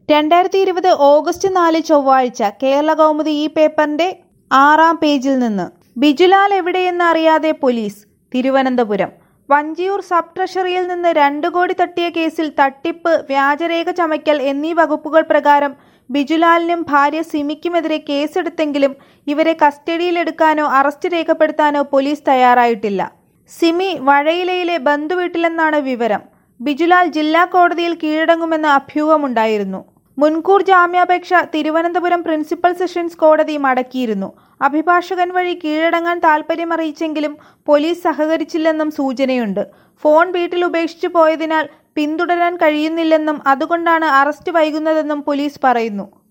രണ്ടായിരത്തി ഇരുപത് ഓഗസ്റ്റ് നാല് ചൊവ്വാഴ്ച കേരള കൗമുദി ഈ പേപ്പറിന്റെ ആറാം പേജിൽ നിന്ന് ബിജുലാൽ എവിടെയെന്ന് അറിയാതെ പോലീസ് തിരുവനന്തപുരം വഞ്ചിയൂർ സബ് ട്രഷറിയിൽ നിന്ന് രണ്ടു കോടി തട്ടിയ കേസിൽ തട്ടിപ്പ് വ്യാജരേഖ ചമയ്ക്കൽ എന്നീ വകുപ്പുകൾ പ്രകാരം ബിജുലാലിനും ഭാര്യ സിമിക്കുമെതിരെ കേസെടുത്തെങ്കിലും ഇവരെ കസ്റ്റഡിയിലെടുക്കാനോ അറസ്റ്റ് രേഖപ്പെടുത്താനോ പോലീസ് തയ്യാറായിട്ടില്ല സിമി വഴയിലയിലെ ബന്ധുവീട്ടിലെന്നാണ് വിവരം ബിജുലാൽ ജില്ലാ കോടതിയിൽ കീഴടങ്ങുമെന്ന അഭ്യൂഹമുണ്ടായിരുന്നു മുൻകൂർ ജാമ്യാപേക്ഷ തിരുവനന്തപുരം പ്രിൻസിപ്പൽ സെഷൻസ് കോടതി മടക്കിയിരുന്നു അഭിഭാഷകൻ വഴി കീഴടങ്ങാൻ താൽപ്പര്യമറിയിച്ചെങ്കിലും പോലീസ് സഹകരിച്ചില്ലെന്നും സൂചനയുണ്ട് ഫോൺ വീട്ടിൽ ഉപേക്ഷിച്ചു പോയതിനാൽ പിന്തുടരാൻ കഴിയുന്നില്ലെന്നും അതുകൊണ്ടാണ് അറസ്റ്റ് വൈകുന്നതെന്നും പോലീസ് പറയുന്നു